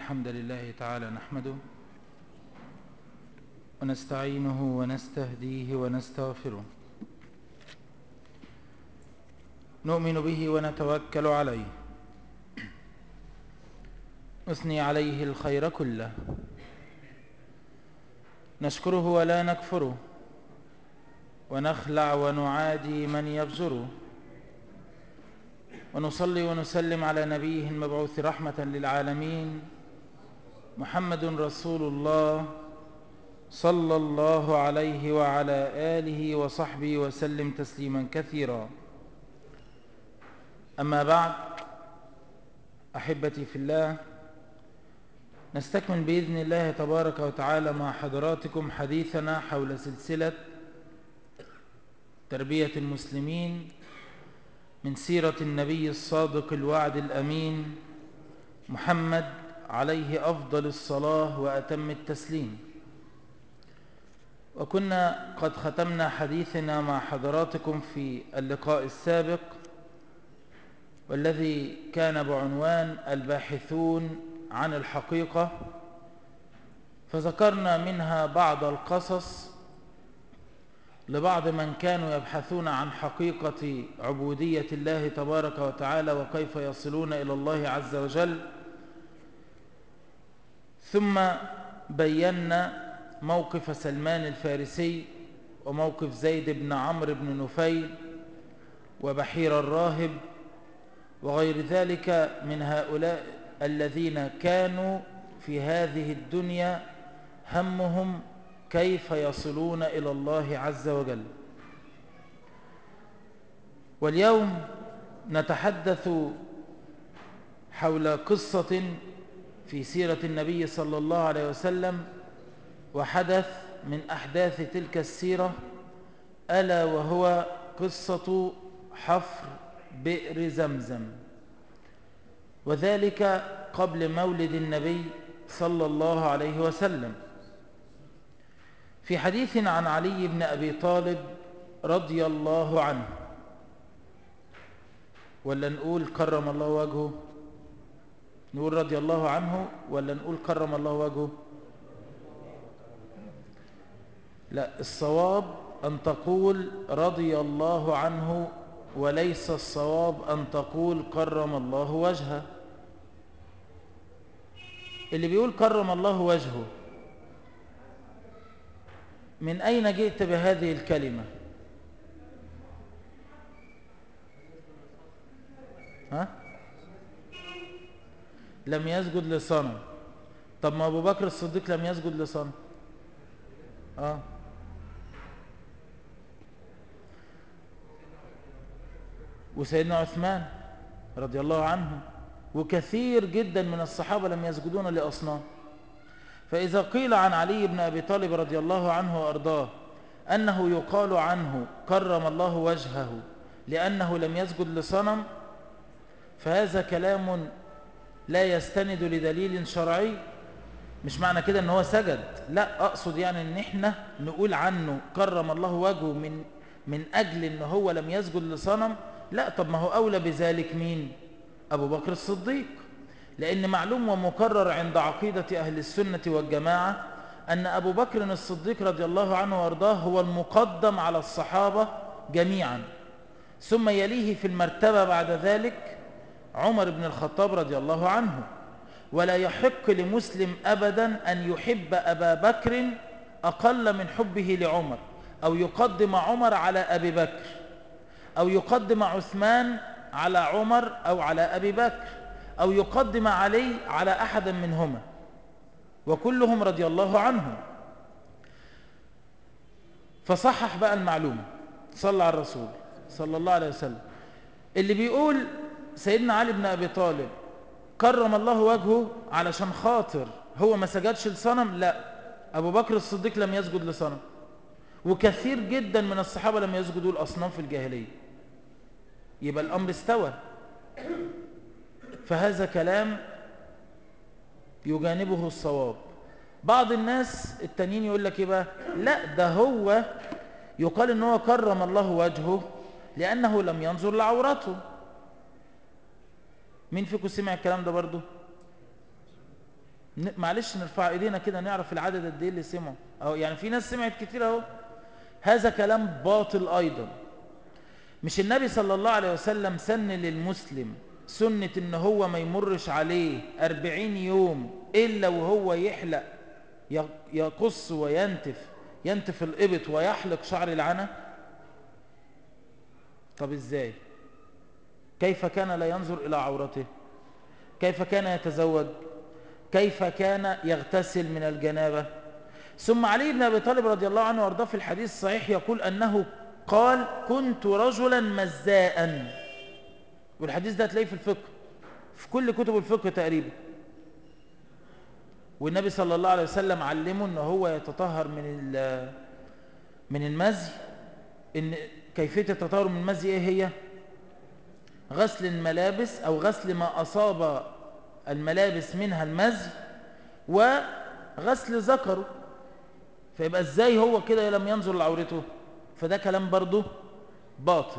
الحمد لله تعالى نحمده ونستعينه ونستهديه ونستغفره نؤمن به ونتوكل عليه نثني عليه الخير كله نشكره ولا نكفره ونخلع ونعادي من يبزره ونصلي ونسلم على نبيه المبعوث رحمة للعالمين محمد رسول الله صلى الله عليه وعلى آله وصحبه وسلم تسليما كثيرا أما بعد أحبتي في الله نستكمل بإذن الله تبارك وتعالى مع حضراتكم حديثنا حول سلسلة تربية المسلمين من سيرة النبي الصادق الوعد الأمين محمد عليه أفضل الصلاة وأتم التسليم وكنا قد ختمنا حديثنا مع حضراتكم في اللقاء السابق والذي كان بعنوان الباحثون عن الحقيقة فذكرنا منها بعض القصص لبعض من كانوا يبحثون عن حقيقة عبودية الله تبارك وتعالى وكيف يصلون إلى الله عز وجل ثم بينا موقف سلمان الفارسي وموقف زيد بن عمرو بن نفيل وبحير الراهب وغير ذلك من هؤلاء الذين كانوا في هذه الدنيا همهم كيف يصلون إلى الله عز وجل واليوم نتحدث حول قصة في سيرة النبي صلى الله عليه وسلم وحدث من أحداث تلك السيرة ألا وهو قصة حفر بئر زمزم وذلك قبل مولد النبي صلى الله عليه وسلم في حديث عن علي بن أبي طالب رضي الله عنه ولا نقول كرم الله وجهه نقول رضي الله عنه ولا نقول كرم الله وجهه لا الصواب أن تقول رضي الله عنه وليس الصواب أن تقول كرم الله وجهه اللي بيقول كرم الله وجهه من أين جئت بهذه الكلمة ها؟ لم يسجد لصنم طب ما أبو بكر الصديق لم يسجد لصنم آه وسيدنا عثمان رضي الله عنه وكثير جدا من الصحابة لم يسجدون لأصنام فإذا قيل عن علي بن أبي طالب رضي الله عنه وأرضاه أنه يقال عنه كرم الله وجهه لأنه لم يسجد لصنم فهذا كلام لا يستند لدليل شرعي مش معنى كده ان هو سجد لا اقصد يعني ان احنا نقول عنه كرم الله وجهه من من اجل ان هو لم يسجد لصنم لا طب ما هو اولى بذلك مين ابو بكر الصديق لأن معلوم ومكرر عند عقيدة أهل السنة والجماعة أن أبو بكر الصديق رضي الله عنه وارضاه هو المقدم على الصحابة جميعا ثم يليه في المرتبة بعد ذلك عمر بن الخطاب رضي الله عنه ولا يحق لمسلم أبدا أن يحب أبا بكر أقل من حبه لعمر أو يقدم عمر على أبي بكر أو يقدم عثمان على عمر أو على أبي بكر أو يقدم علي على أحد منهما وكلهم رضي الله عنهم فصحح بقى المعلومة صلى على الرسول صلى الله عليه وسلم اللي بيقول سيدنا علي بن أبي طالب كرم الله وجهه علشان خاطر هو ما سجدش لصنم لا أبو بكر الصديق لم يسجد لصنم وكثير جدا من الصحابة لم يسجدوا الأصنام في الجاهلية يبقى الأمر استوى فهذا كلام يجانبه الصواب بعض الناس التانيين يقول لك ايه بقى لا ده هو يقال ان هو كرم الله وجهه لانه لم ينظر لعورته مين فيكم سمع الكلام ده برضو ن- معلش نرفع ايدينا كده نعرف العدد قد ايه اللي سمعوا اهو يعني في ناس سمعت كتير اهو هذا كلام باطل ايضا مش النبي صلى الله عليه وسلم سن للمسلم سنة ان هو ما يمرش عليه أربعين يوم إلا وهو يحلق ي- يقص وينتف ينتف الإبط ويحلق شعر العنى طب ازاي كيف كان لا ينظر إلى عورته كيف كان يتزوج كيف كان يغتسل من الجنابة ثم علي بن أبي طالب رضي الله عنه وارضاه في الحديث الصحيح يقول أنه قال كنت رجلا مزاء والحديث ده هتلاقيه في الفقه في كل كتب الفقه تقريبا والنبي صلى الله عليه وسلم علمه ان هو يتطهر من ال- من المزي ان كيفيه التطهر من المزي ايه هي غسل الملابس او غسل ما اصاب الملابس منها المزي وغسل ذكره فيبقى ازاي هو كده لم ينظر لعورته فده كلام برضه باطل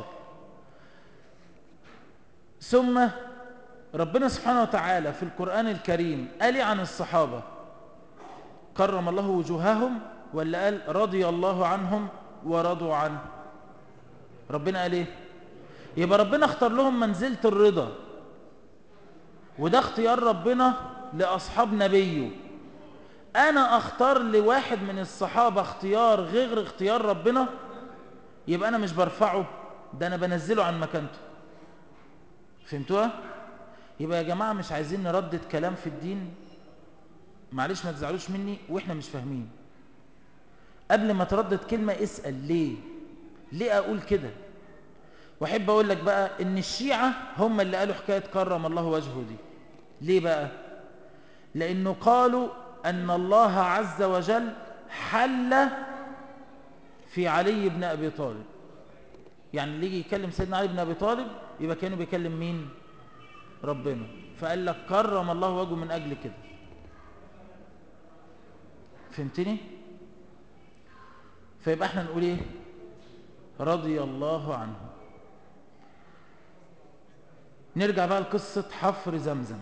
ثم ربنا سبحانه وتعالى في القرآن الكريم قال عن الصحابة كرم الله وجوههم ولا قال رضي الله عنهم ورضوا عنه ربنا قال ايه يبقى ربنا اختار لهم منزلة الرضا وده اختيار ربنا لأصحاب نبيه أنا أختار لواحد من الصحابة اختيار غير اختيار ربنا يبقى أنا مش برفعه ده أنا بنزله عن مكانته فهمتوها؟ يبقى يا جماعة مش عايزين نردد كلام في الدين معلش ما تزعلوش مني واحنا مش فاهمين قبل ما تردد كلمة اسأل ليه ليه اقول كده واحب اقول لك بقى ان الشيعة هم اللي قالوا حكاية كرم الله وجهه دي ليه بقى لانه قالوا ان الله عز وجل حل في علي بن ابي طالب يعني اللي يجي يكلم سيدنا علي بن ابي طالب يبقى كانوا بيكلم مين ربنا فقال لك كرم الله وجهه من اجل كده فهمتني فيبقى احنا نقول ايه رضي الله عنه نرجع بقى لقصة حفر زمزم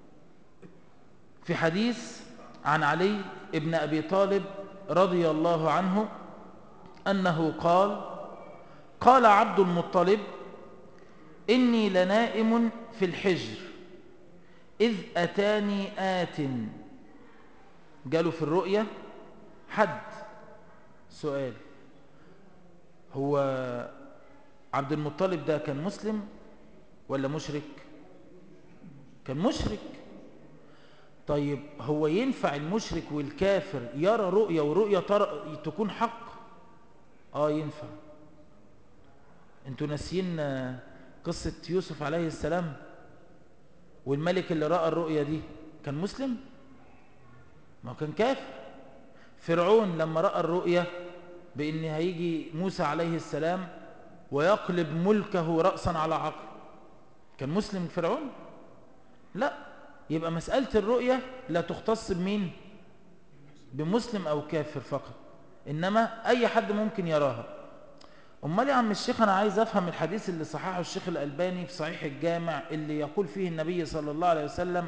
في حديث عن علي ابن أبي طالب رضي الله عنه أنه قال قال عبد المطلب إني لنائم في الحجر إذ أتاني آت جاله في الرؤية حد سؤال هو عبد المطلب ده كان مسلم ولا مشرك كان مشرك طيب هو ينفع المشرك والكافر يرى رؤية ورؤية ترى تكون حق اه ينفع انتوا ناسيين قصة يوسف عليه السلام والملك اللي رأى الرؤية دي كان مسلم ما هو كان كافر فرعون لما رأى الرؤية بأن هيجي موسى عليه السلام ويقلب ملكه رأسا على عقل كان مسلم فرعون لا يبقى مسألة الرؤية لا تختص بمين بمسلم أو كافر فقط إنما أي حد ممكن يراها أمال يا عم الشيخ أنا عايز أفهم الحديث اللي صححه الشيخ الألباني في صحيح الجامع اللي يقول فيه النبي صلى الله عليه وسلم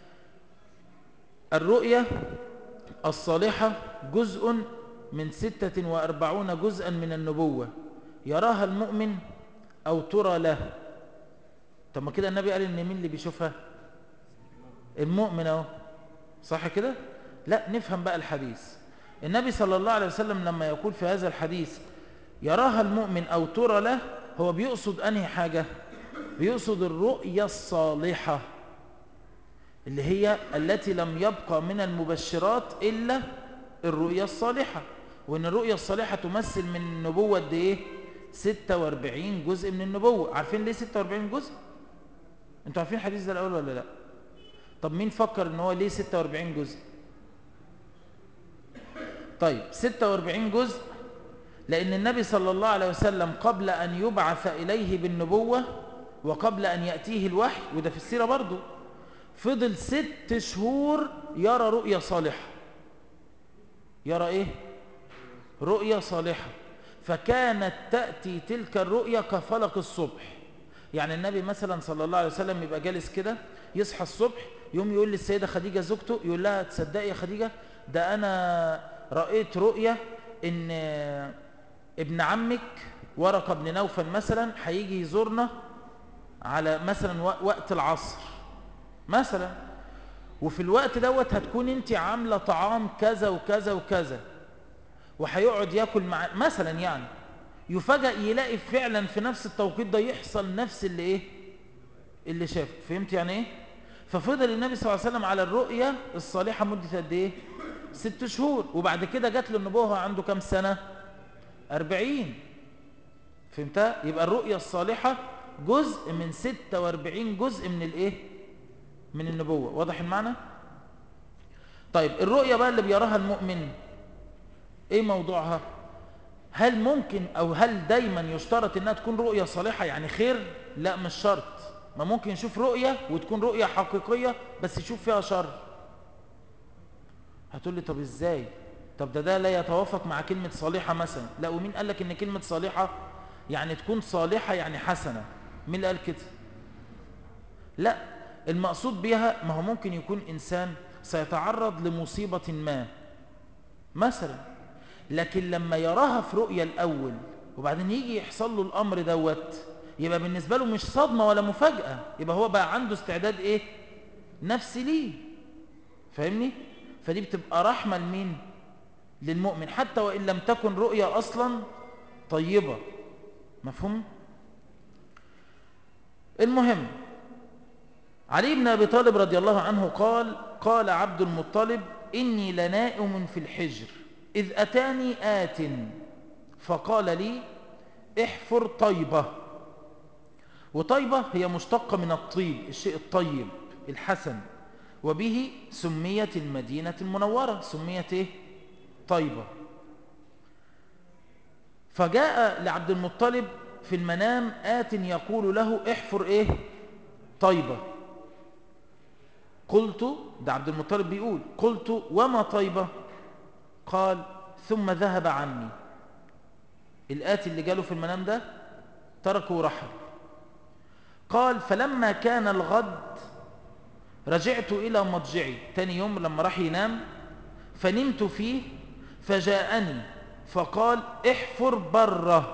الرؤية الصالحة جزء من ستة وأربعون جزءا من النبوة يراها المؤمن أو ترى له طب ما كده النبي قال إن مين اللي بيشوفها المؤمن أهو صح كده لا نفهم بقى الحديث النبي صلى الله عليه وسلم لما يقول في هذا الحديث يراها المؤمن أو ترى له هو بيقصد أنهي حاجة بيقصد الرؤية الصالحة اللي هي التي لم يبقى من المبشرات إلا الرؤية الصالحة وإن الرؤية الصالحة تمثل من النبوة دي إيه 46 جزء من النبوة عارفين ليه 46 جزء انتوا عارفين الحديث ده الأول ولا لا طب مين فكر ان هو ليه 46 جزء طيب 46 جزء لأن النبي صلى الله عليه وسلم قبل أن يبعث إليه بالنبوة وقبل أن يأتيه الوحي وده في السيرة برضه فضل ست شهور يرى رؤية صالحة يرى إيه؟ رؤية صالحة فكانت تأتي تلك الرؤية كفلق الصبح يعني النبي مثلا صلى الله عليه وسلم يبقى جالس كده يصحى الصبح يوم يقول للسيدة خديجة زوجته يقول لها تصدقي يا خديجة ده أنا رأيت رؤية إن ابن عمك ورقة بن نوفل مثلا هيجي يزورنا على مثلا وقت العصر مثلا وفي الوقت دوت هتكون انت عاملة طعام كذا وكذا وكذا وهيقعد ياكل مع مثلا يعني يفاجئ يلاقي فعلا في نفس التوقيت ده يحصل نفس اللي ايه اللي شافه فهمت يعني ايه ففضل النبي صلى الله عليه وسلم على الرؤية الصالحة مدة قد ايه ست شهور وبعد كده جات له النبوة عنده كام سنة أربعين فهمتها يبقى الرؤية الصالحة جزء من ستة واربعين جزء من الايه من النبوة واضح المعنى طيب الرؤية بقى اللي بيراها المؤمن ايه موضوعها هل ممكن او هل دايما يشترط انها تكون رؤية صالحة يعني خير لا مش شرط ما ممكن يشوف رؤية وتكون رؤية حقيقية بس يشوف فيها شر هتقول لي طب ازاي طب ده ده لا يتوافق مع كلمة صالحة مثلا لا ومين قال لك ان كلمة صالحة يعني تكون صالحة يعني حسنة مين اللي قال كده لا المقصود بها ما هو ممكن يكون إنسان سيتعرض لمصيبة ما مثلا لكن لما يراها في رؤية الأول وبعدين يجي يحصل له الأمر دوت يبقى بالنسبة له مش صدمة ولا مفاجأة يبقى هو بقى عنده استعداد إيه نفسي ليه فاهمني فدي بتبقى رحمة لمين للمؤمن حتى وإن لم تكن رؤية أصلا طيبة مفهوم المهم علي بن أبي طالب رضي الله عنه قال قال عبد المطلب إني لنائم في الحجر إذ أتاني آت فقال لي احفر طيبة وطيبة هي مشتقة من الطيب الشيء الطيب الحسن وبه سميت المدينة المنورة سميت إيه؟ طيبة فجاء لعبد المطلب في المنام آت يقول له احفر إيه طيبة قلت ده عبد المطلب بيقول قلت وما طيبة قال ثم ذهب عني الآتي اللي جاله في المنام ده تركه ورحل قال فلما كان الغد رجعت إلى مضجعي تاني يوم لما راح ينام فنمت فيه فجاءني فقال احفر بره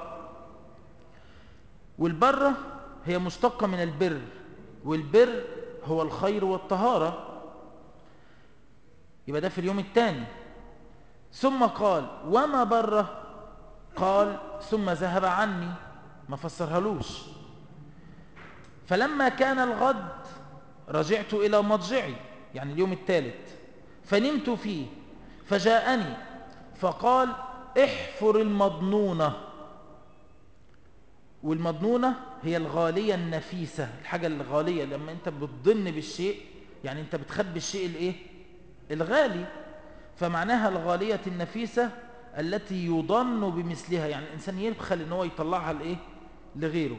والبره هي مشتقة من البر والبر هو الخير والطهارة يبقى ده في اليوم الثاني ثم قال وما بره قال ثم ذهب عني ما فسرهالوش فلما كان الغد رجعت إلى مضجعي يعني اليوم الثالث فنمت فيه فجاءني فقال احفر المضنونة والمضنونة هي الغالية النفيسة الحاجة الغالية لما انت بتضن بالشيء يعني انت بتخبي الشيء الايه الغالي فمعناها الغالية النفيسة التي يضن بمثلها يعني الإنسان يبخل ان هو يطلعها لايه لغيره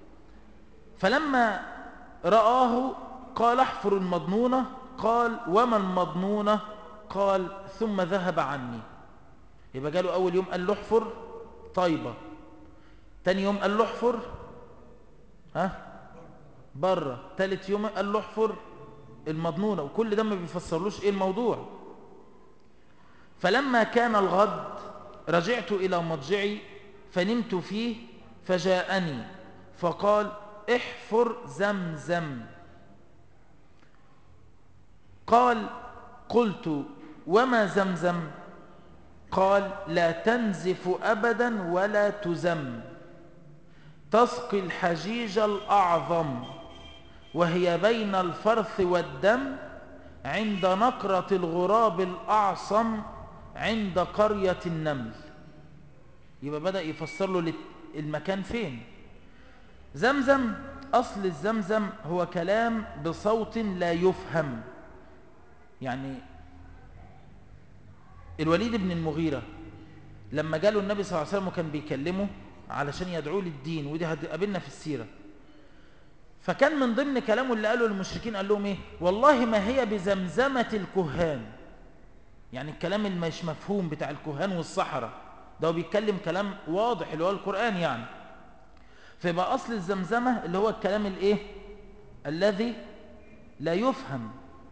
فلما رآه قال احفر المضنونة قال وما المضنونة قال ثم ذهب عني يبقى جاله أول يوم قال له احفر طيبة تاني يوم قال له احفر ها بره تالت يوم قال له احفر المضنونة وكل ده ما بيفسرلوش ايه الموضوع فلما كان الغد رجعت إلى مضجعي فنمت فيه فجاءني فقال احفر زمزم قال قلت وما زمزم قال لا تنزف أبدا ولا تزم تسقي الحجيج الأعظم وهي بين الفرث والدم عند نقرة الغراب الأعصم عند قرية النمل يبقى بدأ يفسر له المكان فين زمزم أصل الزمزم هو كلام بصوت لا يفهم يعني الوليد بن المغيرة لما جاله النبي صلى الله عليه وسلم وكان بيكلمه علشان يدعوه للدين ودي هتقابلنا في السيرة فكان من ضمن كلامه اللي قاله للمشركين قال لهم ايه والله ما هي بزمزمة الكهان يعني الكلام اللي مش مفهوم بتاع الكهان والصحراء ده هو بيتكلم كلام واضح اللي هو القرآن يعني فيبقى أصل الزمزمة اللي هو الكلام الايه الذي لا يفهم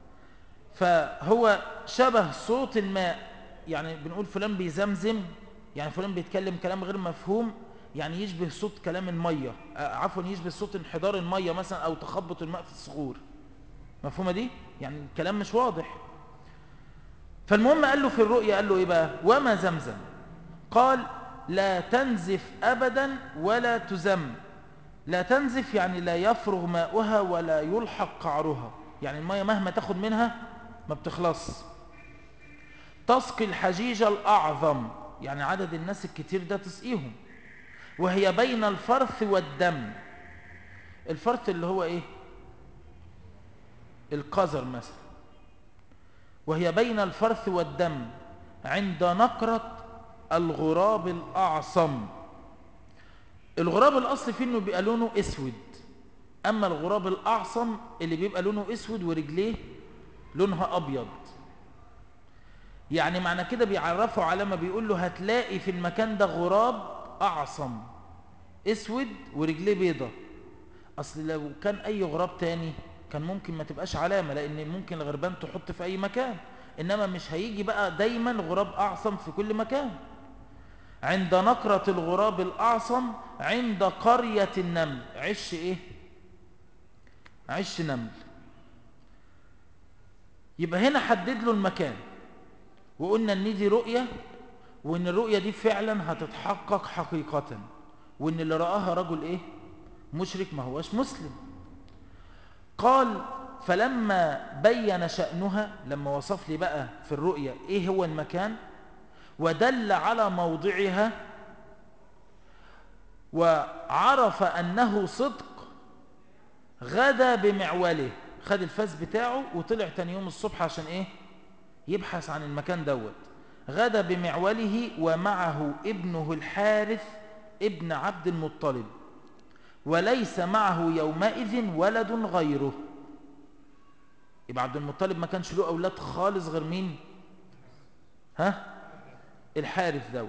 فهو شبه صوت الماء يعني بنقول فلان بيزمزم يعني فلان بيتكلم كلام غير مفهوم يعني يشبه صوت كلام المية عفوا يشبه صوت انحدار المية مثلا أو تخبط الماء في الصخور مفهومة دي؟ يعني الكلام مش واضح فالمهم قال له في الرؤيا قال له إيه بقى وما زمزم قال لا تنزف أبدا ولا تزم لا تنزف يعني لا يفرغ ماؤها ولا يلحق قعرها يعني المية مهما تاخد منها ما بتخلص تسقي الحجيج الأعظم يعني عدد الناس الكتير ده تسقيهم وهي بين الفرث والدم الفرث اللي هو ايه القذر مثلا وهي بين الفرث والدم عند نقرة الغراب الأعصم الغراب الأصل فيه انه بيبقى لونه اسود اما الغراب الأعصم اللي بيبقى لونه اسود ورجليه لونها أبيض يعني معنى كده بيعرفوا على ما بيقول له هتلاقي في المكان ده غراب أعصم اسود ورجليه بيضة اصل لو كان اي غراب تاني كان ممكن ما تبقاش علامة لان ممكن الغربان تحط في اي مكان انما مش هيجي بقى دايما غراب اعصم في كل مكان عند نقرة الغراب الاعصم عند قرية النمل عش ايه عش نمل يبقى هنا حدد له المكان وقلنا ان دي رؤية وان الرؤية دي فعلا هتتحقق حقيقة وان اللي رآها رجل ايه مشرك ما هوش مسلم قال فلما بين شأنها لما وصف لي بقى في الرؤية ايه هو المكان ودل على موضعها وعرف انه صدق غدا بمعوله خد الفاس بتاعه وطلع تاني يوم الصبح عشان ايه يبحث عن المكان دوت غدا بمعوله ومعه ابنه الحارث ابن عبد المطلب وليس معه يومئذ ولد غيره يبقى عبد المطلب ما كانش له أولاد خالص غير مين ها الحارث دوت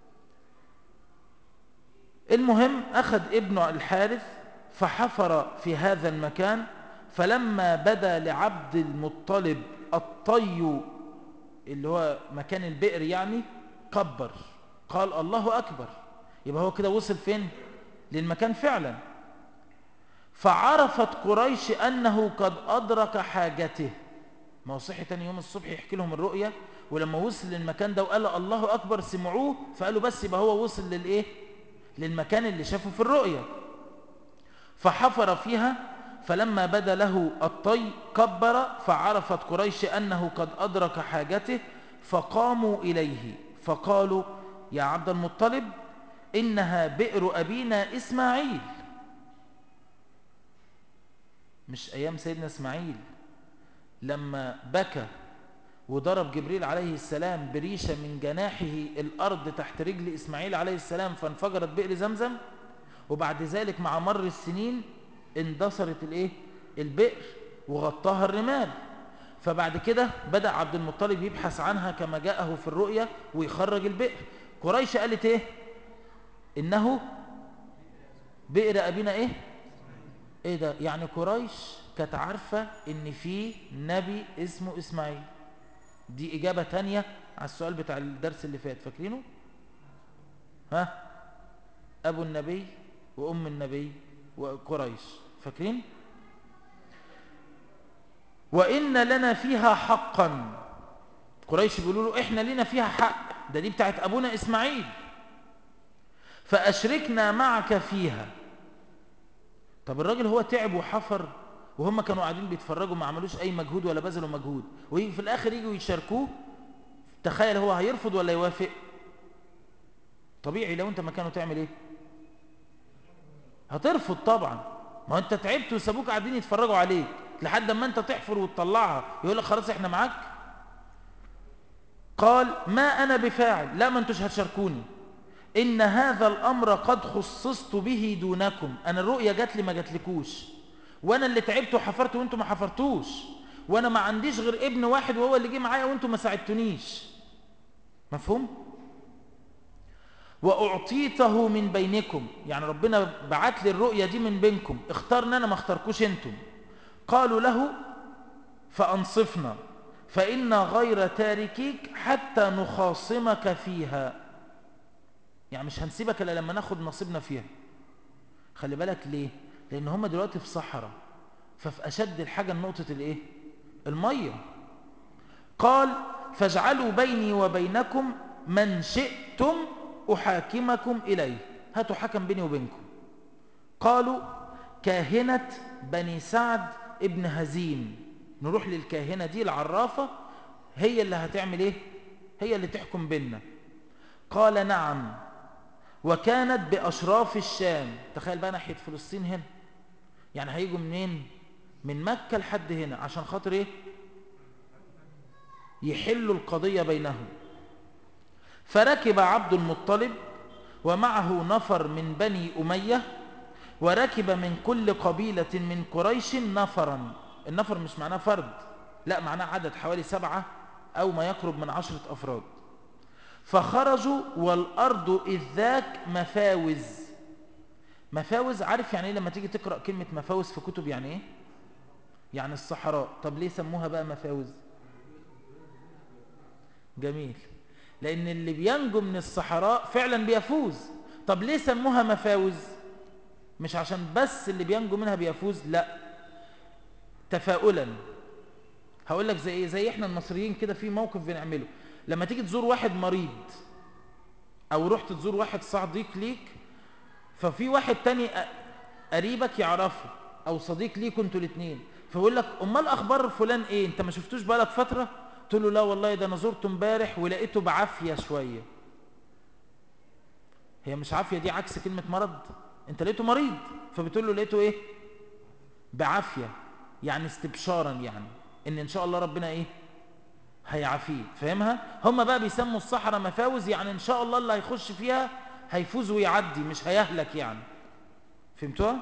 المهم أخذ ابنه الحارث فحفر في هذا المكان فلما بدا لعبد المطلب الطي اللي هو مكان البئر يعني كبر قال الله أكبر يبقى هو كده وصل فين للمكان فعلا فعرفت قريش أنه قد أدرك حاجته ما هو صحي تاني يوم الصبح يحكي لهم الرؤية ولما وصل للمكان ده وقال الله أكبر سمعوه فقالوا بس يبقى هو وصل للإيه للمكان اللي شافه في الرؤية فحفر فيها فلما بدا له الطي كبر فعرفت قريش أنه قد أدرك حاجته فقاموا إليه فقالوا يا عبد المطلب إنها بئر أبينا إسماعيل مش أيام سيدنا إسماعيل لما بكى وضرب جبريل عليه السلام بريشة من جناحه الأرض تحت رجل إسماعيل عليه السلام فانفجرت بئر زمزم وبعد ذلك مع مر السنين اندثرت الايه البئر وغطاها الرمال فبعد كده بدأ عبد المطلب يبحث عنها كما جاءه في الرؤيا ويخرج البئر قريش قالت ايه انه بئر ابينا ايه ايه ده يعني قريش كانت عارفة ان في نبي اسمه اسماعيل دي اجابة تانية على السؤال بتاع الدرس اللي فات فاكرينه ها ابو النبي وام النبي وقريش فاكرين وإن لنا فيها حقا قريش بيقولوا له إحنا لنا فيها حق ده دي بتاعت أبونا إسماعيل فأشركنا معك فيها طب الراجل هو تعب وحفر وهم كانوا قاعدين بيتفرجوا ما عملوش أي مجهود ولا بذلوا مجهود ويجي في الآخر يجوا يشاركوه تخيل هو هيرفض ولا يوافق طبيعي لو انت مكانه تعمل ايه هترفض طبعا ما انت تعبت وسابوك قاعدين يتفرجوا عليك لحد ما انت تحفر وتطلعها يقول لك خلاص احنا معاك قال ما انا بفاعل لا ما انتوش هتشاركوني ان هذا الامر قد خصصت به دونكم انا الرؤيا جات لي ما جاتلكوش وانا اللي تعبت وحفرت وانتوا ما حفرتوش وانا ما عنديش غير ابن واحد وهو اللي جه معايا وانتوا ما ساعدتونيش مفهوم واعطيته من بينكم يعني ربنا بعت لي الرؤيا دي من بينكم اختارنا انا ما اختاركوش انتم قالوا له فانصفنا فإن غير تاركيك حتى نخاصمك فيها يعني مش هنسيبك إلا لما ناخد نصيبنا فيها خلي بالك ليه لأن هم دلوقتي في صحراء ففي أشد الحاجة النقطة الإيه المية قال فاجعلوا بيني وبينكم من شئتم أحاكمكم إليه هاتوا حكم بيني وبينكم قالوا كاهنة بني سعد ابن هزين نروح للكاهنة دي العرافة هي اللي هتعمل ايه هي اللي تحكم بيننا قال نعم وكانت بأشراف الشام تخيل بقى ناحية فلسطين هنا يعني هيجوا منين من مكة لحد هنا عشان خاطر ايه يحلوا القضية بينهم فركب عبد المطلب ومعه نفر من بني أمية وركب من كل قبيلة من قريش نفرا النفر مش معناه فرد لا معناه عدد حوالي سبعة أو ما يقرب من عشرة أفراد فخرجوا والأرض إذ ذاك مفاوز مفاوز عارف يعني ايه لما تيجي تقرأ كلمة مفاوز في كتب يعني ايه يعني الصحراء طب ليه سموها بقى مفاوز جميل لأن اللي بينجو من الصحراء فعلا بيفوز طب ليه سموها مفاوز مش عشان بس اللي بينجو منها بيفوز لا تفاؤلا هقول لك زي ايه زي احنا المصريين كده في موقف بنعمله لما تيجي تزور واحد مريض او رحت تزور واحد صديق ليك ففي واحد تاني قريبك يعرفه او صديق ليك انتوا الاثنين فيقول لك امال اخبار فلان ايه انت ما شفتوش بقالك فتره قلت له لا والله ده انا زرته امبارح ولقيته بعافيه شويه هي مش عافيه دي عكس كلمه مرض انت لقيته مريض فبتقول له لقيته ايه بعافيه يعني استبشارا يعني ان ان شاء الله ربنا ايه هيعافيه فاهمها هم بقى بيسموا الصحراء مفاوز يعني ان شاء الله اللي هيخش فيها هيفوز ويعدي مش هيهلك يعني فهمتوها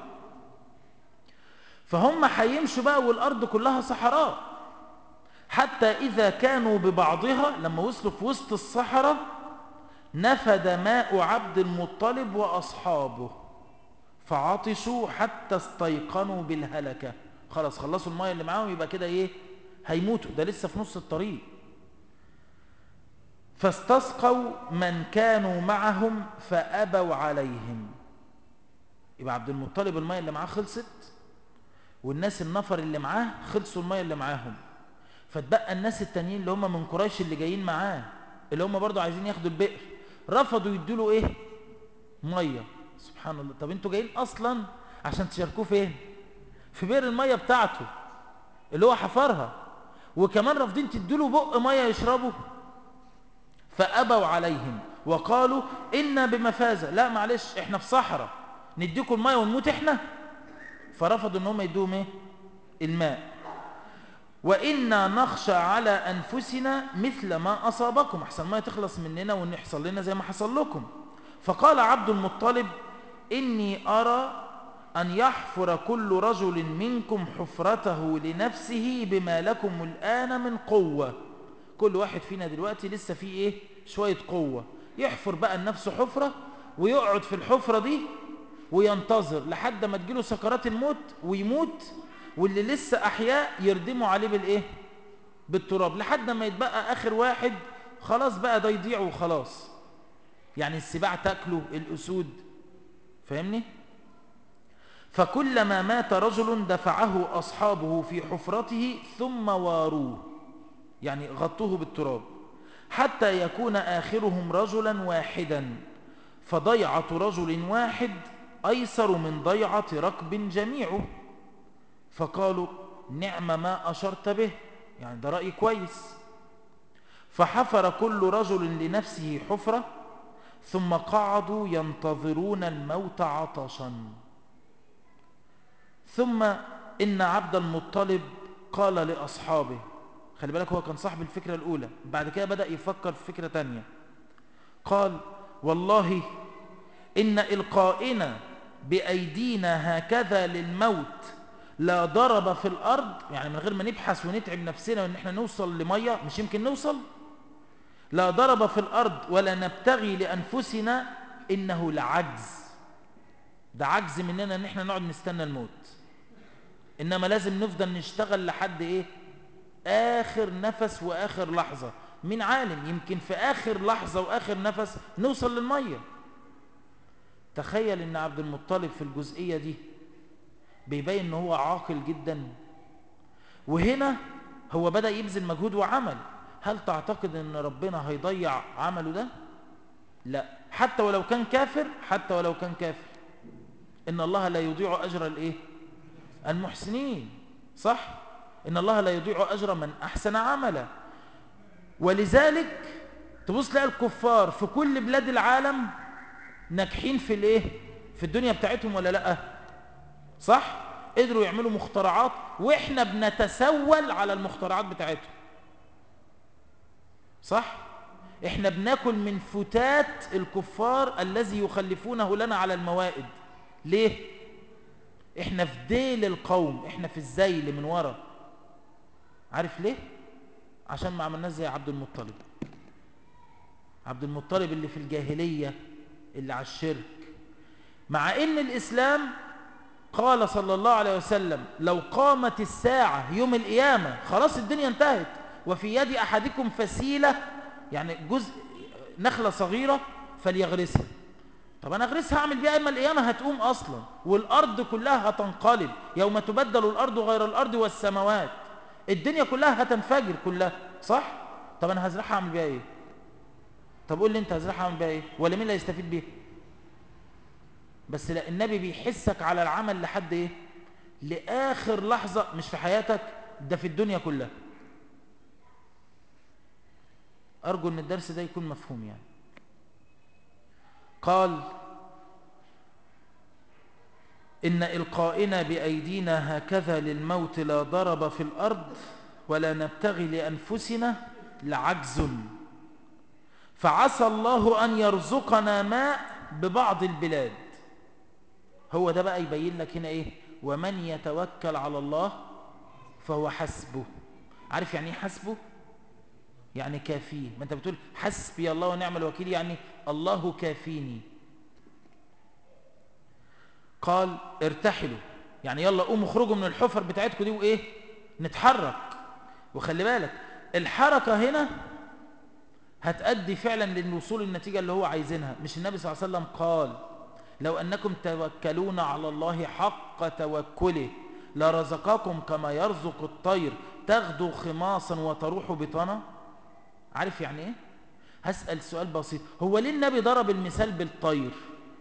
فهم هيمشوا بقى والارض كلها صحراء حتى اذا كانوا ببعضها لما وصلوا في وسط الصحراء نفد ماء عبد المطلب واصحابه فعطشوا حتى استيقنوا بالهلكه خلاص خلصوا المايه اللي معاهم يبقى كده ايه هيموتوا ده لسه في نص الطريق فاستسقوا من كانوا معهم فأبوا عليهم يبقى عبد المطلب المايه اللي معاه خلصت والناس النفر اللي معاه خلصوا المايه اللي معاهم فتبقى الناس التانيين اللي هم من قريش اللي جايين معاه اللي هم برضو عايزين ياخدوا البئر رفضوا يدوا ايه ميه سبحان الله طب انتوا جايين اصلا عشان تشاركوه فين في بئر الميه بتاعته اللي هو حفرها وكمان رافضين تدوا بق ميه يشربوا فابوا عليهم وقالوا انا بمفازه لا معلش احنا في صحراء نديكم الميه ونموت احنا فرفضوا ان هم يدوهم ايه الماء وإنا نخشى على أنفسنا مثل ما أصابكم أحسن ما تخلص مننا وإن يحصل لنا زي ما حصل لكم فقال عبد المطلب إني أرى أن يحفر كل رجل منكم حفرته لنفسه بما لكم الآن من قوة كل واحد فينا دلوقتي لسه فيه إيه شوية قوة يحفر بقى لنفسه حفرة ويقعد في الحفرة دي وينتظر لحد ما تجيله سكرات الموت ويموت واللي لسه أحياء يردموا عليه بالإيه بالتراب لحد ما يتبقى آخر واحد خلاص بقى ده يضيع وخلاص يعني السباع تاكله الأسود فاهمني فكلما مات رجل دفعه أصحابه في حفرته ثم واروه يعني غطوه بالتراب حتى يكون آخرهم رجلا واحدا فضيعة رجل واحد أيسر من ضيعة ركب جميعه فقالوا نعم ما أشرت به يعني ده رأي كويس فحفر كل رجل لنفسه حفرة ثم قعدوا ينتظرون الموت عطشا ثم إن عبد المطلب قال لأصحابه خلي بالك هو كان صاحب الفكرة الأولى بعد كده بدأ يفكر في فكرة تانية قال والله إن إلقائنا بأيدينا هكذا للموت لا ضرب في الأرض يعني من غير ما نبحث ونتعب نفسنا وإن احنا نوصل لمية مش يمكن نوصل لا ضرب في الأرض ولا نبتغي لأنفسنا إنه لعجز ده عجز مننا إن احنا نقعد نستنى الموت إنما لازم نفضل نشتغل لحد إيه آخر نفس وآخر لحظة من عالم يمكن في آخر لحظة وآخر نفس نوصل للمية تخيل ان عبد المطلب في الجزئية دي بيبين ان هو عاقل جدا وهنا هو بدأ يبذل مجهود وعمل هل تعتقد ان ربنا هيضيع عمله ده لا حتى ولو كان كافر حتى ولو كان كافر ان الله لا يضيع اجر الايه المحسنين صح ان الله لا يضيع اجر من احسن عملا ولذلك تبص تلاقي الكفار في كل بلاد العالم ناجحين في الايه في الدنيا بتاعتهم ولا لا صح قدروا يعملوا مخترعات واحنا بنتسول على المخترعات بتاعتهم صح احنا بناكل من فتات الكفار الذي يخلفونه لنا على الموائد ليه احنا في ديل القوم احنا في الزيل من ورا عارف ليه عشان ما عملناش زي عبد المطلب عبد المطلب اللي في الجاهلية اللي على الشرك مع ان الاسلام قال صلى الله عليه وسلم لو قامت الساعة يوم القيامة خلاص الدنيا انتهت وفي يد أحدكم فسيلة يعني جزء نخلة صغيرة فليغرسها طب أنا أغرسها أعمل بيها إما القيامة هتقوم أصلا والأرض كلها هتنقلب يوم تبدل الأرض غير الأرض والسماوات الدنيا كلها هتنفجر كلها صح؟ طب أنا هزرعها أعمل بيها إيه؟ طب قول لي أنت هزرعها أعمل بيها إيه؟ ولا مين اللي هيستفيد بيها؟ بس لا النبي بيحسك على العمل لحد ايه لاخر لحظة مش في حياتك ده في الدنيا كلها ارجو ان الدرس ده يكون مفهوم يعني قال إن إلقائنا بأيدينا هكذا للموت لا ضرب في الأرض ولا نبتغي لأنفسنا لعجز فعسى الله أن يرزقنا ماء ببعض البلاد هو ده بقى يبين لك هنا ايه ومن يتوكل على الله فهو حسبه عارف يعني ايه حسبه يعني كافيه ما انت بتقول حسبي الله ونعم الوكيل يعني الله كافيني قال ارتحلوا يعني يلا قوموا اخرجوا من الحفر بتاعتكم دي وايه نتحرك وخلي بالك الحركة هنا هتأدي فعلا للوصول النتيجة اللي هو عايزينها مش النبي صلى الله عليه وسلم قال لو أنكم توكلون على الله حق توكله لرزقكم كما يرزق الطير تغدو خماصا وتروح بطنا عارف يعني ايه هسأل سؤال بسيط هو ليه النبي ضرب المثال بالطير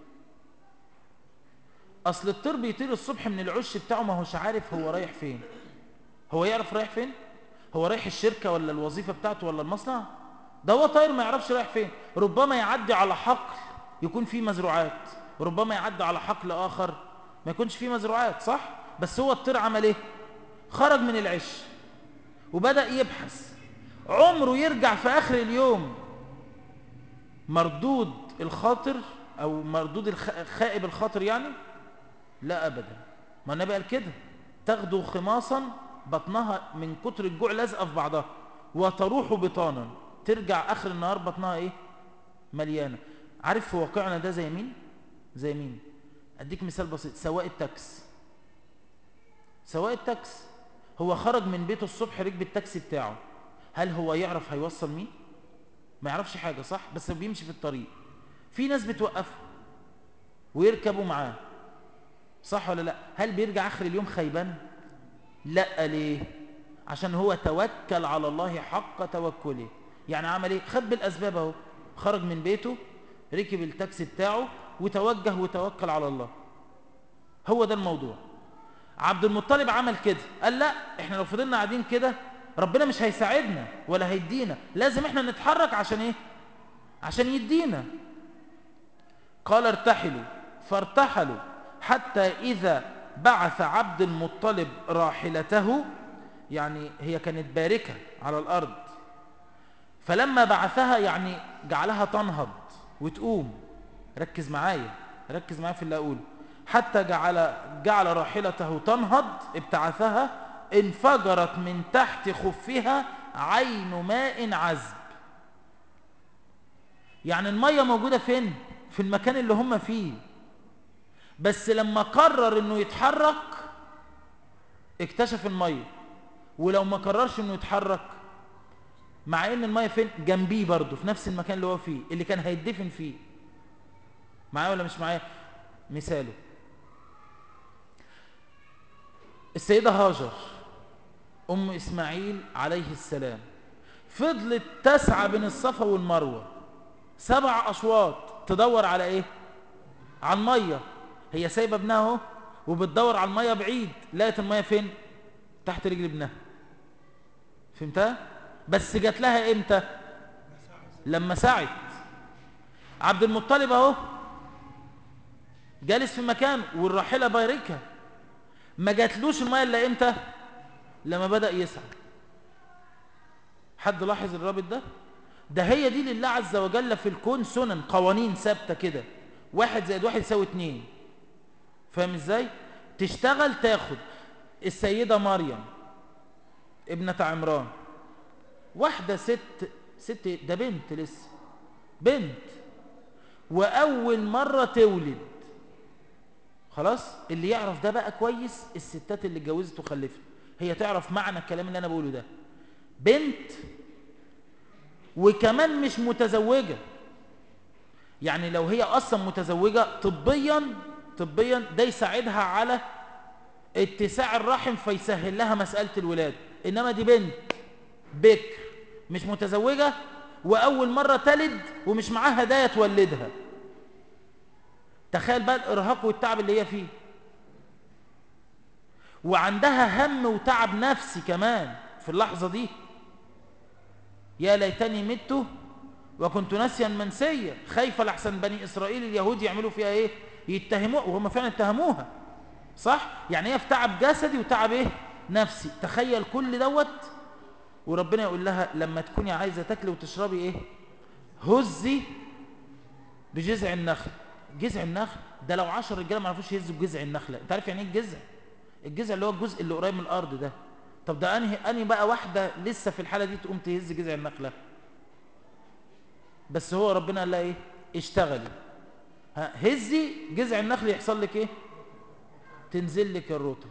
اصل الطير بيطير الصبح من العش بتاعه ما هوش عارف هو رايح فين هو يعرف رايح فين هو رايح الشركة ولا الوظيفة بتاعته ولا المصنع ده هو طير ما يعرفش رايح فين ربما يعدي على حقل يكون فيه مزروعات وربما يعدي على حقل آخر ما يكونش فيه مزروعات صح بس هو الطير عمل ايه خرج من العش وبدأ يبحث عمره يرجع في آخر اليوم مردود الخاطر أو مردود الخائب الخاطر يعني لا أبدا ما النبي قال كده تغدو خماصا بطنها من كتر الجوع لازقه في بعضها وتروح بطانا ترجع آخر النهار بطنها إيه مليانة عارف في واقعنا ده زي مين زي مين أديك مثال بسيط سواق التاكس سواق التاكس هو خرج من بيته الصبح ركب التاكسي بتاعه هل هو يعرف هيوصل مين ما يعرفش حاجة صح بس بيمشي في الطريق في ناس بتوقفه ويركبوا معاه صح ولا لا هل بيرجع آخر اليوم خيبان لا ليه عشان هو توكل على الله حق توكله يعني عمل ايه خد بالأسباب اهو خرج من بيته ركب التاكسي بتاعه وتوجه وتوكل على الله هو ده الموضوع عبد المطلب عمل كده قال لا احنا لو فضلنا قاعدين كده ربنا مش هيساعدنا ولا هيدينا لازم احنا نتحرك عشان ايه عشان يدينا قال ارتحلوا فارتحلوا حتى إذا بعث عبد المطلب راحلته يعني هي كانت باركة على الأرض فلما بعثها يعني جعلها تنهض وتقوم ركز معايا ركز معايا في اللي أقوله حتى جعل, جعل راحلته تنهض ابتعثها انفجرت من تحت خفها عين ماء عذب يعني المية موجودة فين في المكان اللي هم فيه بس لما قرر انه يتحرك اكتشف المية ولو ما قررش انه يتحرك مع ان المية فين جنبيه برضه في نفس المكان اللي هو فيه اللي كان هيدفن فيه معايا ولا مش معايا مثاله السيدة هاجر أم إسماعيل عليه السلام فضلت تسعى بين الصفا والمروة سبع أشواط تدور على إيه على المية هي سايبة ابنها اهو وبتدور على المية بعيد لقت المية فين تحت رجل ابنها فهمتها بس جات لها امتى لما سعت عبد المطلب اهو جالس في مكان والراحلة باركها ما جاتلوش المية الا امتى لما بدأ يسعى حد لاحظ الرابط ده ده هي دي لله عز وجل في الكون سنن قوانين ثابته كده واحد زائد واحد يساوي اتنين فاهم ازاي تشتغل تاخد السيدة مريم ابنة عمران واحدة ست ست ده بنت لسه بنت وأول مرة تولد خلاص اللي يعرف ده بقى كويس الستات اللي اتجوزت وخلفت هي تعرف معنى الكلام اللي أنا بقوله ده بنت وكمان مش متزوجة يعني لو هي أصلا متزوجة طبيا طبيا ده يساعدها على اتساع الرحم فيسهل لها مسألة الولادة إنما دي بنت بكر مش متزوجة وأول مرة تلد ومش معاها هدايا تولدها تخيل بقى الإرهاق والتعب اللي هي فيه وعندها هم وتعب نفسي كمان في اللحظة دي يا ليتني مت وكنت ناسيا منسيا خايفة لحسن بني إسرائيل اليهود يعملوا فيها إيه يتهموها وهم فعلا اتهموها صح يعني هي في تعب جسدي وتعب إيه نفسي تخيل كل دوت وربنا يقول لها لما تكوني عايزة تاكلي وتشربي إيه هزي بجذع النخل جذع النخل ده لو عشر رجاله ما يعرفوش يهزوا بجذع النخله انت عارف يعني ايه الجذع الجذع اللي هو الجزء اللي قريب من الارض ده طب ده انهي انهي بقى واحده لسه في الحاله دي تقوم تهز جذع النخله بس هو ربنا قال لها ايه اشتغلي ها هزي جذع النخل يحصل لك ايه تنزل لك الرطب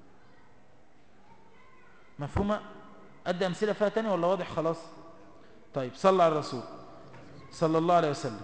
مفهومه ادي امثله فيها تاني ولا واضح خلاص طيب صلى على الرسول صلى الله عليه وسلم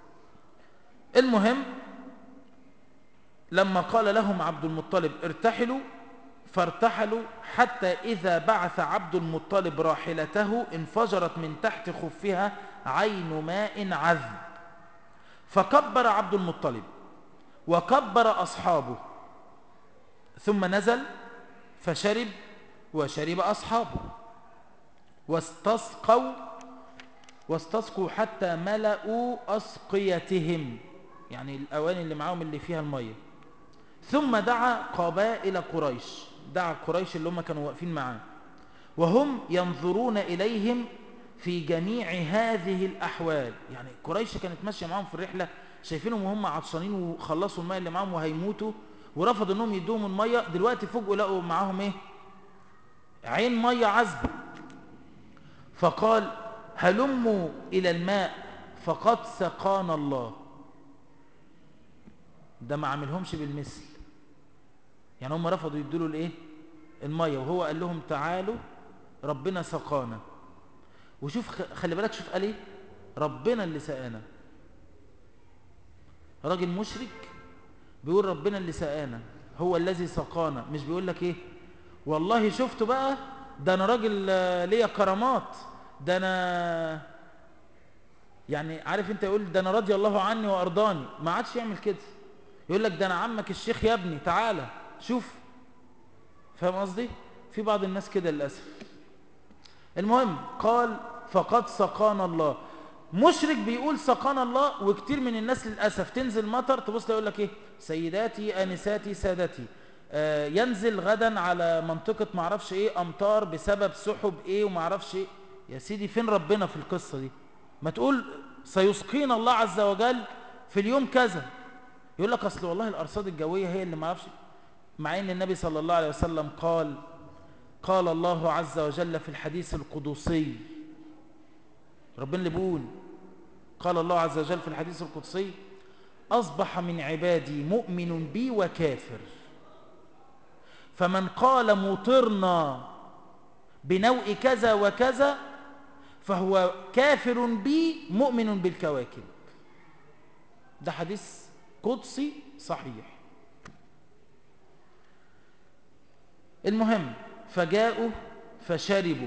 المهم لما قال لهم عبد المطلب ارتحلوا فارتحلوا حتى إذا بعث عبد المطلب راحلته انفجرت من تحت خفها عين ماء عذب فكبر عبد المطلب وكبر أصحابه ثم نزل فشرب وشرب أصحابه واستسقوا واستسقوا حتى ملأوا أسقيتهم يعني الأواني اللي معاهم اللي فيها المية ثم دعا قبائل قريش دعا قريش اللي هم كانوا واقفين معاه وهم ينظرون إليهم في جميع هذه الأحوال يعني قريش كانت ماشية معاهم في الرحلة شايفينهم وهم عطشانين وخلصوا المية اللي معاهم وهيموتوا ورفضوا انهم يدوهم المية دلوقتي فوجئوا لقوا معاهم ايه عين مية عذبة فقال هلموا إلى الماء فقد سقانا الله ده ما عملهمش بالمثل يعني هم رفضوا يدوا الايه الميه وهو قال لهم تعالوا ربنا سقانا وشوف خلي بالك شوف قال ايه ربنا اللي سقانا راجل مشرك بيقول ربنا اللي سقانا هو الذي سقانا مش بيقول لك ايه والله شفته بقى ده انا راجل ليا كرامات ده انا يعني عارف انت يقول ده انا رضي الله عني وارضاني ما عادش يعمل كده يقول لك ده انا عمك الشيخ يا ابني تعالى شوف فاهم قصدي في بعض الناس كده للاسف المهم قال فقد سقانا الله مشرك بيقول سقانا الله وكتير من الناس للاسف تنزل مطر تبص يقول لك ايه سيداتي انساتي سادتي آه ينزل غدا على منطقه معرفش ايه امطار بسبب سحب ايه ومعرفش ايه يا سيدي فين ربنا في القصه دي ما تقول سيسقينا الله عز وجل في اليوم كذا يقول لك اصل والله الارصاد الجويه هي اللي ما اعرفش مع ان النبي صلى الله عليه وسلم قال قال الله عز وجل في الحديث القدسي ربنا اللي بيقول قال الله عز وجل في الحديث القدسي اصبح من عبادي مؤمن بي وكافر فمن قال مطرنا بنوء كذا وكذا فهو كافر بي مؤمن بالكواكب ده حديث قدسي صحيح المهم فجاءوا فشربوا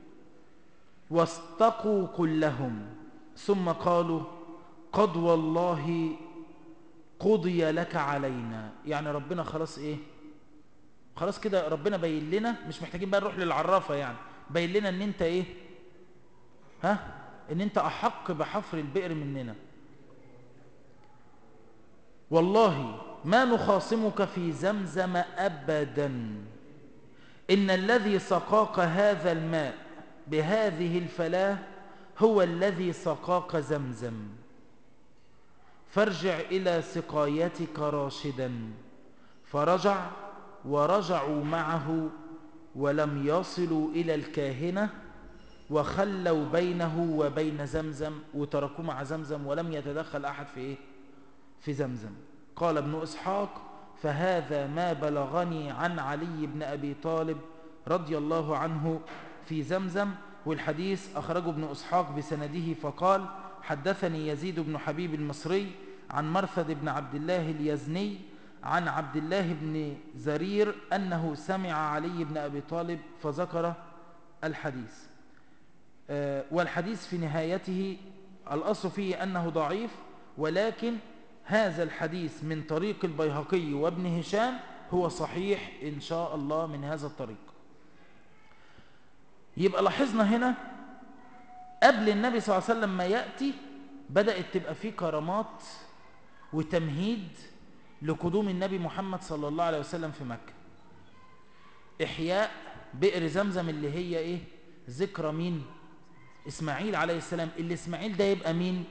واستقوا كلهم ثم قالوا قد والله قضي لك علينا يعني ربنا خلاص ايه خلاص كده ربنا بين لنا مش محتاجين بقى نروح للعرافة يعني بين لنا ان انت ايه ها ان انت احق بحفر البئر مننا والله ما نخاصمك في زمزم ابدا ان الذي سقاك هذا الماء بهذه الفلاة هو الذي سقاك زمزم فارجع إلى سقايتك راشدا فرجع ورجعوا معه ولم يصلوا إلى الكاهنة وخلوا بينه وبين زمزم وتركوا مع زمزم ولم يتدخل أحد في إيه؟ في زمزم قال ابن إسحاق فهذا ما بلغني عن علي بن أبي طالب رضي الله عنه في زمزم والحديث أخرجه ابن إسحاق بسنده فقال حدثني يزيد بن حبيب المصري عن مرثد بن عبد الله اليزني عن عبد الله بن زرير أنه سمع علي بن أبي طالب فذكر الحديث والحديث في نهايته الأصل فيه أنه ضعيف ولكن هذا الحديث من طريق البيهقي وابن هشام هو صحيح إن شاء الله من هذا الطريق يبقى لاحظنا هنا قبل النبي صلى الله عليه وسلم ما يأتي بدأت تبقى فيه كرامات وتمهيد لقدوم النبي محمد صلى الله عليه وسلم في مكة إحياء بئر زمزم اللي هي إيه ذكرى مين إسماعيل عليه السلام اللي إسماعيل ده يبقى مين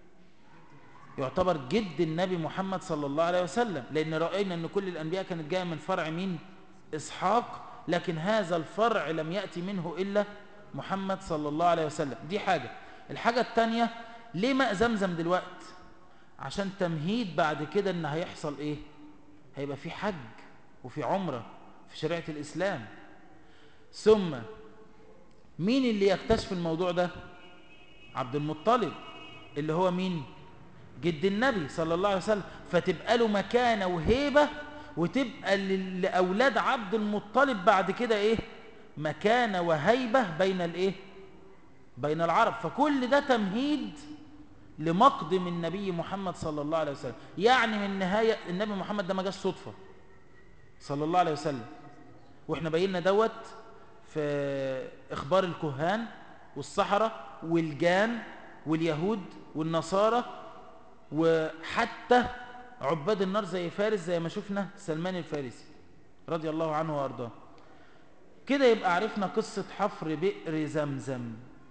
يعتبر جد النبي محمد صلى الله عليه وسلم لأن رأينا أن كل الأنبياء كانت جاية من فرع مين إسحاق لكن هذا الفرع لم يأتي منه إلا محمد صلى الله عليه وسلم دي حاجة الحاجة التانية ليه ماء زمزم دلوقت عشان تمهيد بعد كده ان هيحصل ايه هيبقى في حج وفي عمرة في شريعة الإسلام ثم مين اللي يكتشف الموضوع ده عبد المطلب اللي هو مين جد النبي صلى الله عليه وسلم فتبقى له مكانة وهيبة وتبقى لأولاد عبد المطلب بعد كده ايه مكانة وهيبة بين الايه بين العرب فكل ده تمهيد لمقدم النبي محمد صلى الله عليه وسلم يعني من نهاية النبي محمد ده ما جاش صدفة صلى الله عليه وسلم واحنا بينا دوت في اخبار الكهان والصحراء والجان واليهود والنصارى وحتى عباد النار زي فارس زي ما شفنا سلمان الفارسي رضي الله عنه وارضاه كده يبقى عرفنا قصة حفر بئر زمزم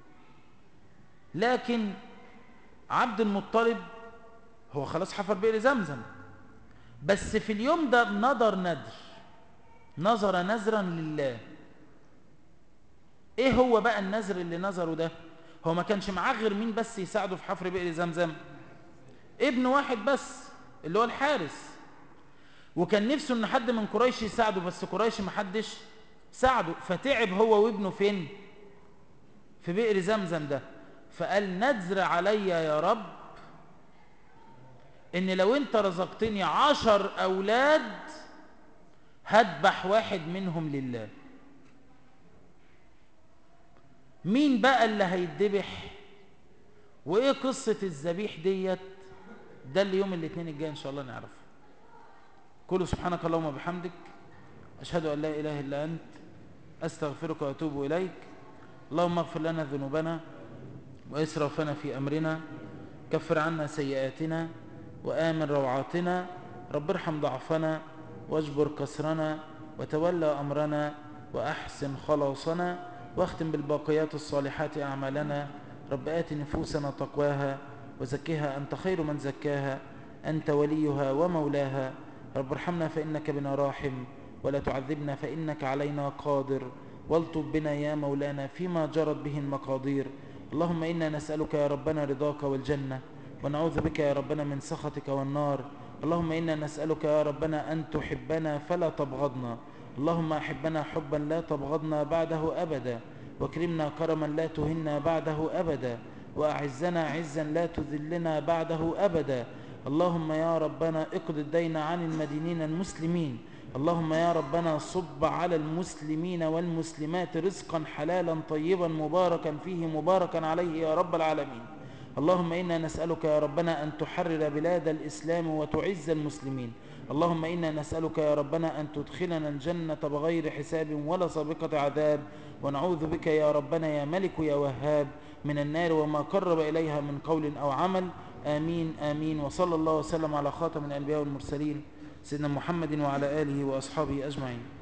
لكن عبد المطلب هو خلاص حفر بئر زمزم بس في اليوم ده نظر ندر نظر نذرا لله ايه هو بقى النذر اللي نظره ده هو ما كانش معاه غير مين بس يساعده في حفر بئر زمزم ابن واحد بس اللي هو الحارس وكان نفسه ان حد من قريش يساعده بس قريش ما حدش ساعده فتعب هو وابنه فين في بئر زمزم ده فقال نذر علي يا رب ان لو انت رزقتني عشر اولاد هذبح واحد منهم لله مين بقى اللي هيتذبح وايه قصة الذبيح ديت ده اللي يوم الاثنين الجاي ان شاء الله نعرفه كل سبحانك اللهم وبحمدك اشهد ان لا اله الا انت استغفرك واتوب اليك اللهم اغفر لنا ذنوبنا واسرافنا في امرنا كفر عنا سيئاتنا وامن روعاتنا رب ارحم ضعفنا واجبر كسرنا وتولى امرنا واحسن خلاصنا واختم بالباقيات الصالحات اعمالنا رب آت نفوسنا تقواها وزكها أنت خير من زكاها أنت وليها ومولاها رب ارحمنا فإنك بنا راحم ولا تعذبنا فإنك علينا قادر والطب بنا يا مولانا فيما جرت به المقادير اللهم إنا نسألك يا ربنا رضاك والجنة ونعوذ بك يا ربنا من سخطك والنار اللهم إنا نسألك يا ربنا أن تحبنا فلا تبغضنا اللهم أحبنا حبا لا تبغضنا بعده أبدا واكرمنا كرما لا تهنا بعده أبدا وأعزنا عزا لا تذلنا بعده أبدا اللهم يا ربنا اقض الدين عن المدينين المسلمين اللهم يا ربنا صب على المسلمين والمسلمات رزقا حلالا طيبا مباركا فيه مباركا عليه يا رب العالمين اللهم إنا نسألك يا ربنا أن تحرر بلاد الإسلام وتعز المسلمين اللهم إنا نسألك يا ربنا أن تدخلنا الجنة بغير حساب ولا سابقة عذاب ونعوذ بك يا ربنا يا ملك يا وهاب من النار وما قرب إليها من قول أو عمل آمين آمين وصلى الله وسلم على خاتم الأنبياء والمرسلين سيدنا محمد وعلى آله وأصحابه أجمعين